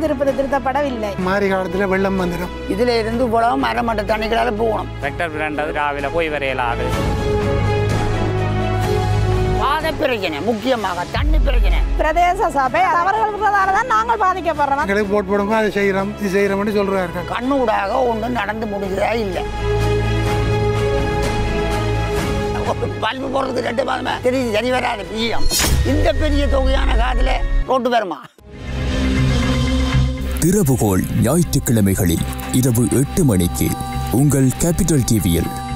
திருப்பதி திருத்தப்படவில்லை மாரி காலத்தில் வெள்ளம் வந்துடும் இதுல இருந்து போலவும் மரமட்ட தண்ணிகளால போகணும் வெக்டர் பிராண்டது ராவில போய் வரையலாது பாத பிரச்சனை முக்கியமாக தண்ணி பிரச்சனை பிரதேச சபை தவறுகள் இருக்கிறதால தான் நாங்கள் பாதிக்கப்படுறோம் எங்களுக்கு போட் போடுங்க அதை செய்கிறோம் இது செய்கிறோம்னு சொல்கிறார்கள் கண்ணூடாக ஒன்றும் நடந்து முடிஞ்சதா இல்லை பல்பு போடுறதுக்கு ரெண்டு மாதமே தெரியுது சரி வராது பிஎம் இந்த பெரிய தொகையான காதில் ரோட்டு வருமா திறவுகோல் ஞாயிற்றுக்கிழமைகளில் இரவு எட்டு மணிக்கு உங்கள் கேபிட்டல் டிவியில்